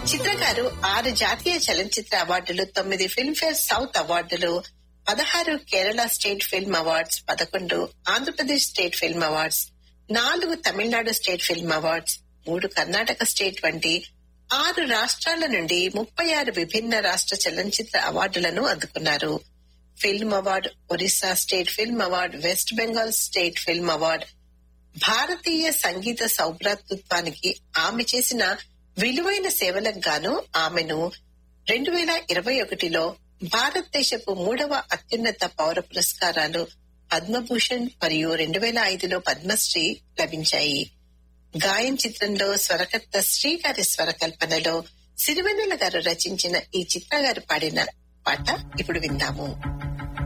చిత్ర గారు ఆరు జాతీయ చలనచిత్ర అవార్డులు తొమ్మిది ఫిల్మ్ఫేర్ సౌత్ అవార్డులు పదహారు కేరళ స్టేట్ ఫిల్మ్ అవార్డ్స్ పదకొండు ఆంధ్రప్రదేశ్ స్టేట్ ఫిల్మ్ అవార్డ్స్ నాలుగు తమిళనాడు స్టేట్ ఫిల్మ్ అవార్డ్స్ మూడు కర్ణాటక స్టేట్ వంటి ఆరు రాష్ట్రాల నుండి ముప్పై ఆరు విభిన్న రాష్ట్ర చలనచిత్ర అవార్డులను అందుకున్నారు film award Orissa state film award West Bengal state film award భారతీయ సంగీత సౌభ్రాతృత్వానికి ఆమె చేసిన విలువైన సేవలకు గాను ఆమెను రెండు వేల ఇరవై ఒకటిలో భారతదేశపు మూడవ అత్యున్నత పౌర పురస్కారాలు పద్మభూషణ్ మరియు రెండు వేల ఐదులో పద్మశ్రీ లభించాయి గాయం చిత్రంలో స్వరకర్త శ్రీ గారి స్వరకల్పనలో సిరివెన్నెల గారు రచించిన ఈ చిత్ర గారు పాడిన పాట ఇప్పుడు విందాము